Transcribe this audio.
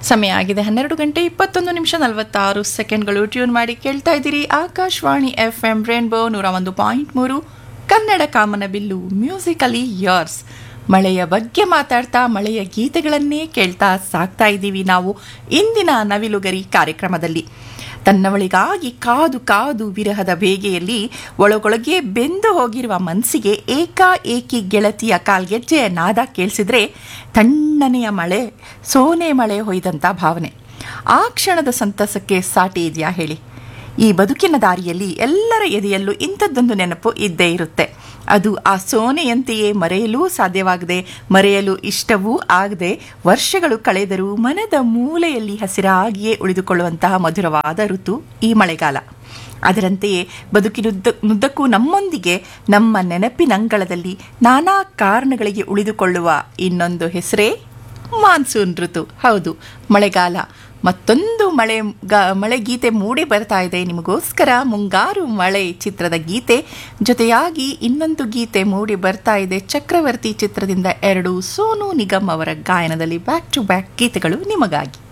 ಸಮಯ ಆಗಿದೆ ಹನ್ನೆರಡು ಗಂಟೆ ಇಪ್ಪತ್ತೊಂದು ನಿಮಿಷ ನಲವತ್ತಾರು ಸೆಕೆಂಡ್ಗಳು ಟ್ಯೂನ್ ಮಾಡಿ ಕೇಳ್ತಾ ಇದ್ದೀರಿ ಆಕಾಶವಾಣಿ ಎಫ್ ಎಂ ರೇನ್ಬೋ ನೂರ ಒಂದು ಪಾಯಿಂಟ್ ಮೂರು ಕನ್ನಡ ಕಾಮನ ಬಿಲ್ಲು ಮ್ಯೂಸಿಕಲಿ ಯರ್ಸ್ ಮಳೆಯ ಬಗ್ಗೆ ಮಾತಾಡ್ತಾ ಮಳೆಯ ಗೀತೆಗಳನ್ನೇ ಕೇಳ್ತಾ ಸಾಕ್ತಾ ಇದ್ದೀವಿ ನಾವು ಇಂದಿನ ನವಿಲುಗರಿ ಕಾರ್ಯಕ್ರಮದಲ್ಲಿ ತನ್ನವಳಿಗಾಗಿ ಕಾದು ಕಾದು ವಿರಹದ ಬೇಗೆಯಲ್ಲಿ ಒಳಗೊಳಗೆ ಬೆಂದು ಹೋಗಿರುವ ಮನಸ್ಸಿಗೆ ಏಕಾಏಕಿ ಗೆಳತಿಯ ಕಾಲ್ಗೆಜ್ಜೆಯ ನಾದ ಕೇಳಿಸಿದ್ರೆ ತಣ್ಣನೆಯ ಮಳೆ ಸೋನೆ ಮಳೆ ಹೊಯ್ದಂಥ ಭಾವನೆ ಆ ಕ್ಷಣದ ಸಂತಸಕ್ಕೆ ಸಾಟಿ ಇದೆಯಾ ಹೇಳಿ ಈ ಬದುಕಿನ ದಾರಿಯಲ್ಲಿ ಎಲ್ಲರ ಎದೆಯಲ್ಲೂ ಇಂಥದ್ದೊಂದು ನೆನಪು ಇದ್ದೇ ಇರುತ್ತೆ ಅದು ಆ ಸೋನೆಯಂತೆಯೇ ಮರೆಯಲೂ ಸಾಧ್ಯವಾಗದೆ ಮರೆಯಲು ಇಷ್ಟವೂ ಆಗದೆ ವರ್ಷಗಳು ಕಳೆದರೂ ಮನದ ಮೂಲೆಯಲ್ಲಿ ಹಸಿರಾಗಿಯೇ ಉಳಿದುಕೊಳ್ಳುವಂತಹ ಮಧುರವಾದ ಋತು ಈ ಮಳೆಗಾಲ ಅದರಂತೆಯೇ ಬದುಕಿನುದ್ದ ನುದ್ದಕ್ಕೂ ನಮ್ಮೊಂದಿಗೆ ನಮ್ಮ ನೆನಪಿನಂಗಳದಲ್ಲಿ ನಾನಾ ಕಾರಣಗಳಿಗೆ ಉಳಿದುಕೊಳ್ಳುವ ಇನ್ನೊಂದು ಹೆಸರೇ ಮಾನ್ಸೂನ್ ಋತು ಹೌದು ಮಳೆಗಾಲ ಮತ್ತೊಂದು ಮಳೆ ಗ ಮಳೆ ಗೀತೆ ಮೂಡಿ ಬರ್ತಾ ಇದೆ ನಿಮಗೋಸ್ಕರ ಮುಂಗಾರು ಮಳೆ ಚಿತ್ರದ ಗೀತೆ ಜೊತೆಯಾಗಿ ಇನ್ನೊಂದು ಗೀತೆ ಮೂಡಿ ಬರ್ತಾ ಇದೆ ಚಕ್ರವರ್ತಿ ಚಿತ್ರದಿಂದ ಎರಡು ಸೋನು ನಿಗಮ್ ಅವರ ಗಾಯನದಲ್ಲಿ ಬ್ಯಾಕ್ ಟು ಬ್ಯಾಕ್ ಗೀತೆಗಳು ನಿಮಗಾಗಿ